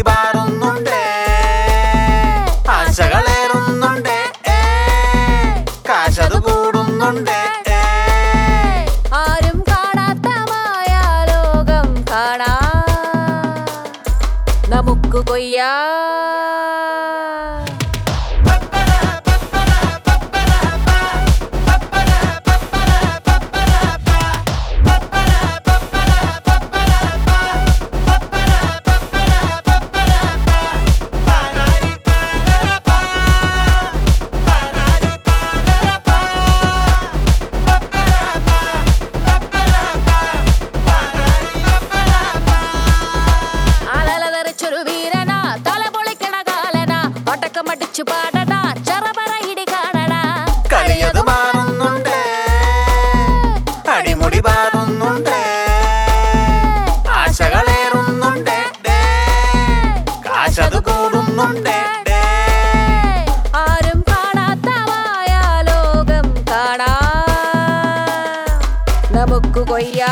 പാറുന്നുണ്ട് ആശകളേറുന്നുണ്ട് കാശത് കൂടുന്നുണ്ട് ആരും കാണാത്ത മായാലോകം കാണാ നമുക്ക് കൊയ്യാ അലല തെറിച്ചൊരു വീരന തല പൊളിക്കണ കാലന ഒട്ടക്കമടിച്ചു പാടട ചെറപറ ഇടി കാണട കളിയത് മാറുന്നുണ്ട് അടിമുടി പാറുന്നുണ്ട് ആശകളേറുന്നുണ്ട് കാശത് കൂടുന്നുണ്ട് ആരും കാണാത്ത മായാലോകം കാണാ നമുക്ക് കൊയ്യാ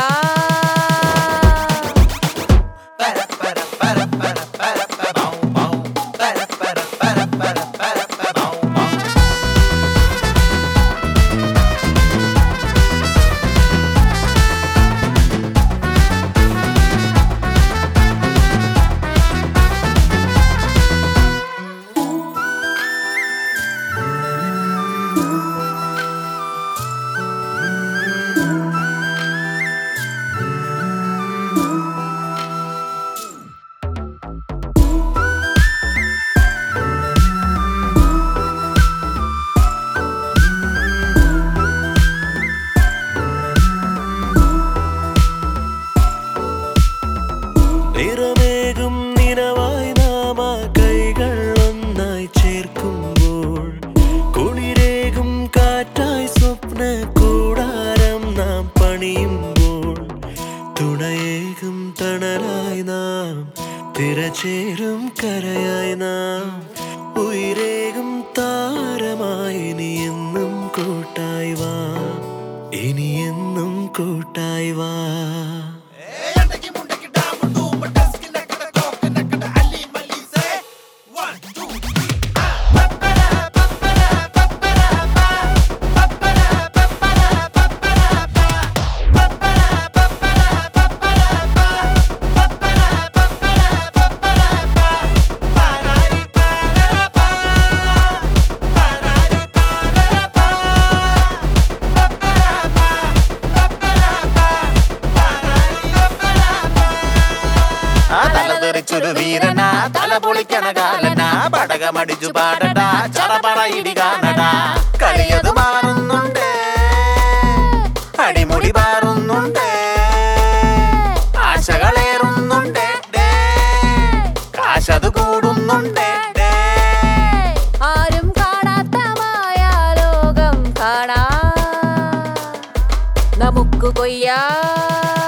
നിറമേകും നിനവായി നാമ കൈകൾ ഒന്നായി ചേർക്കുമ്പോൾ കുളിരേകും കാറ്റായി സ്വപ്ന കൂടാരം നാം പണിയുമ്പോൾ തുണയേകും തണലായി നാം തിരചേരും കരയായി നാം ഉയരേകും താരമായി ഇനി എന്നും കൂട്ടായി വാ ഇനി എന്നും കൂട്ടായി വാ ആ തല തെറിച്ചൊരു വീരന തല പൊളിക്കണ കാലന പടകമടിച്ചു പാടട ചറപറ ഇടി കാണട കളിയത് മാറുന്നുണ്ട് അടിമുടി പാറുന്നുണ്ട് ആശകളേറുന്നുണ്ട് കാശത് കൂടുന്നുണ്ട് ആരും കാണാത്ത മായാലോകം കാണാ നമുക്ക് കൊയ്യാ